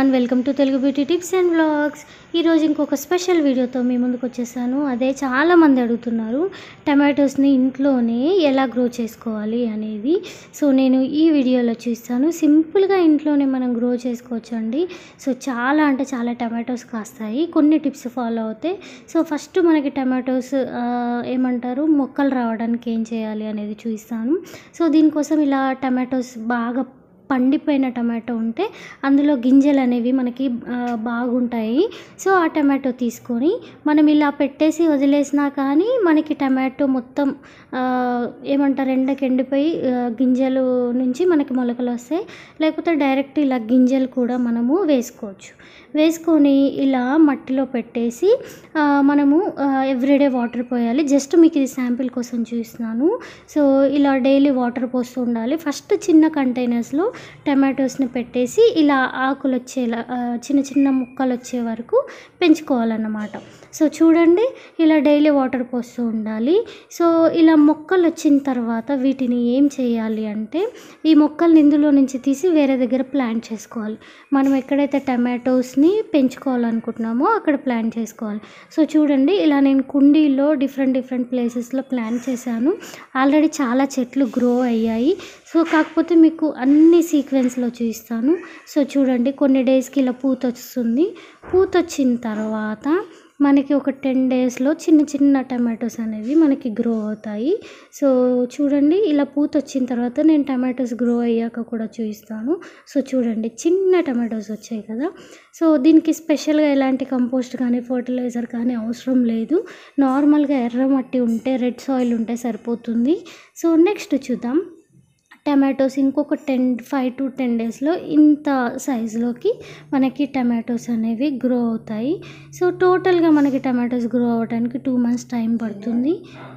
everyone welcome to Telugu beauty tips and vlogs ఈరోజు ఇంకొక special వీడియోతో మీ ముందుకు వచ్చేసాను అదే చాలామంది అడుగుతున్నారు టమాటోస్ని ఇంట్లోనే ఎలా గ్రో చేసుకోవాలి అనేది సో నేను ఈ వీడియోలో చూస్తాను సింపుల్గా ఇంట్లోనే మనం గ్రో చేసుకోవచ్చు అండి సో చాలా అంటే చాలా టమాటోస్ కాస్తాయి కొన్ని టిప్స్ ఫాలో అవుతే సో ఫస్ట్ మనకి టమాటోస్ ఆ, ఏమంటారు మొక్కలు రావడానికి ఏం చేయాలి అనేది చూపిస్తాను సో దీనికోసం ఇలా టమాటోస్ బాగా పండిపోయిన టమాటో ఉంటే అందులో గింజలు అనేవి మనకి ఆ, బాగుంటాయి సో ఆ టమాటో తీసుకొని మనం ఇలా పెట్టేసి వదిలేసినా కానీ మనకి టమాటో మొత్తం ఆ, ఏమంటారు ఎండకి ఎండిపోయి ఆ, గింజలు నుంచి మనకి మొలకలు వస్తాయి లేకపోతే డైరెక్ట్ ఇలా గింజలు కూడా మనము వేసుకోవచ్చు వేసుకొని ఇలా మట్టిలో పెట్టేసి ఆ, మనము ఎవ్రీడే వాటర్ పోయాలి జస్ట్ మీకు ఇది శాంపిల్ కోసం చూస్తున్నాను సో ఇలా డైలీ వాటర్ పోస్తూ ఉండాలి ఫస్ట్ చిన్న కంటైనర్స్లో టమాటోస్ని పెట్టేసి ఇలా ఆకులు వచ్చేలా ఆ, చిన్న చిన్న ముక్కలు వచ్చే వరకు పెంచుకోవాలన్నమాట సో చూడండి ఇలా డైలీ వాటర్ పోస్తూ ఉండాలి సో ఇలా మొక్కలు వచ్చిన తర్వాత వీటిని ఏం చేయాలి అంటే ఈ మొక్కల్ని ఇందులో నుంచి తీసి వేరే దగ్గర ప్లాంట్ చేసుకోవాలి మనం ఎక్కడైతే టమాటోస్ని పెంచుకోవాలనుకుంటున్నామో అక్కడ ప్లాంట్ చేసుకోవాలి సో చూడండి ఇలా నేను కుండీలో డిఫరెంట్ డిఫరెంట్ ప్లేసెస్లో ప్లాంట్ చేశాను ఆల్రెడీ చాలా చెట్లు గ్రో అయ్యాయి సో కాకపోతే మీకు అన్ని సీక్వెన్స్లో చూపిస్తాను సో చూడండి కొన్ని డేస్కి ఇలా పూత వస్తుంది పూత వచ్చిన తర్వాత మనకి ఒక టెన్ డేస్లో చిన్న చిన్న టమాటోస్ అనేవి మనకి గ్రో అవుతాయి సో చూడండి ఇలా పూత వచ్చిన తర్వాత నేను టమాటోస్ గ్రో అయ్యాక కూడా చూపిస్తాను సో చూడండి చిన్న టమాటోస్ వచ్చాయి కదా సో దీనికి స్పెషల్గా ఎలాంటి కంపోస్ట్ కానీ ఫర్టిలైజర్ కానీ అవసరం లేదు నార్మల్గా ఎర్ర మట్టి ఉంటే రెడ్ సాయిల్ ఉంటే సరిపోతుంది సో నెక్స్ట్ చూద్దాం టమాటోస్ ఇంకొక టెన్ ఫైవ్ టు టెన్ డేస్లో ఇంత సైజులోకి మనకి టమాటోస్ అనేవి గ్రో అవుతాయి సో టోటల్గా మనకి టమాటోస్ గ్రో అవ్వడానికి టూ మంత్స్ టైం పడుతుంది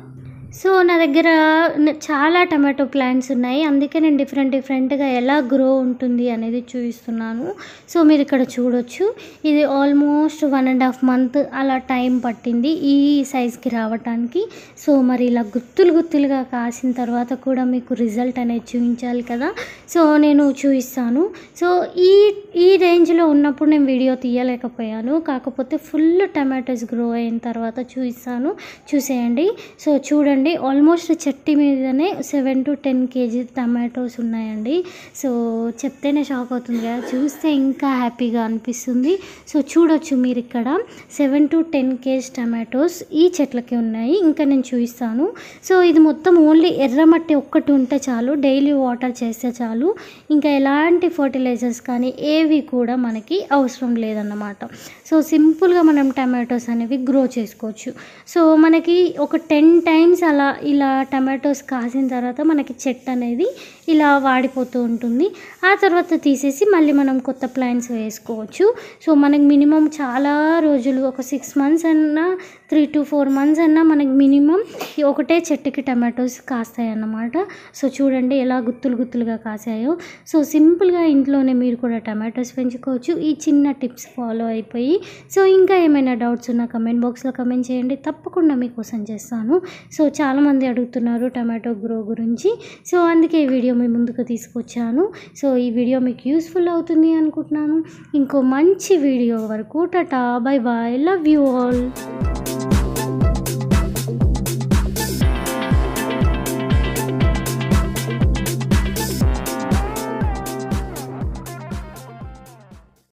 సో నా దగ్గర న- చాలా టమాటో ప్లాంట్స్ ఉన్నాయి అందుకే నేను డిఫరెంట్ డిఫరెంట్గా ఎలా గ్రో ఉంటుంది అనేది చూపిస్తున్నాను సో మీరు ఇక్కడ చూడొచ్చు ఇది almost one and half month అలా టైం పట్టింది ఈ సైజ్కి రావటానికి సో మరి ఇలా గుత్తులు గుత్తులుగా కాసిన తర్వాత కూడా మీకు రిజల్ట్ అనేది చూపించాలి కదా సో నేను చూపిస్తాను సో ఈ ఈ రేంజ్లో ఉన్నప్పుడు నేను వీడియో తీయలేకపోయాను కాకపోతే ఫుల్ టమాటోస్ గ్రో అయిన తర్వాత చూపిస్తాను చూసేయండి సో చూడండి ఆల్మోస్ట్ చెట్టు మీదనే seven to ten KG tomatoes ఉన్నాయండి సో చెప్తేనే షాక్ అవుతుంది కదా చూస్తే ఇంకా హ్యాపీగా అనిపిస్తుంది సో చూడొచ్చు మీరు ఇక్కడ seven to ten KG tomatoes ఈ చెట్లకి ఉన్నాయి ఇంకా నేను చూపిస్తాను సో ఇది మొత్తం ఓన్లీ ఎర్రమట్టి ఒక్కటి ఉంటే చాలు డైలీ వాటర్ చేస్తే చాలు ఇంకా ఎలాంటి ఫర్టిలైజర్స్ కానీ ఏవి కూడా మనకి అవసరం లేదన్నమాట సో సింపుల్గా మనం టమాటోస్ అనేవి గ్రో చేసుకోవచ్చు సో మనకి ఒక టెన్ టైమ్స్ అలా ఇలా టమాటోస్ కాసిన తర్వాత మనకి చెట్టు అనేది ఇలా వాడిపోతూ ఉంటుంది ఆ తర్వాత తీసేసి మళ్ళీ మనం కొత్త ప్లాంట్స్ వేసుకోవచ్చు సో మనకి మినిమం చాలా రోజులు ఒక సిక్స్ మంత్స్ అన్నా త్రీ టు ఫోర్ మంత్స్ అన్నా మనకి మినిమం ఒకటే చెట్టుకి టమాటోస్ కాస్తాయి అన్నమాట సో చూడండి ఎలా గుత్తులు గుత్తులుగా కాసాయో సో సింపుల్గా ఇంట్లోనే మీరు కూడా టమాటోస్ పెంచుకోవచ్చు ఈ చిన్న టిప్స్ ఫాలో అయిపోయి సో ఇంకా ఏమైనా డౌట్స్ ఉన్నా కమెంట్ బాక్స్లో కమెంట్ చేయండి తప్పకుండా మీకోసం చేస్తాను సో చాలామంది అడుగుతున్నారు టమాటో గ్రో గురించి సో అందుకే ఈ వీడియో మీ ముందుకు తీసుకొచ్చాను సో ఈ వీడియో మీకు యూస్ఫుల్ అవుతుంది అనుకుంటున్నాను ఇంకో మంచి వీడియో వరకు tata bye bye love you all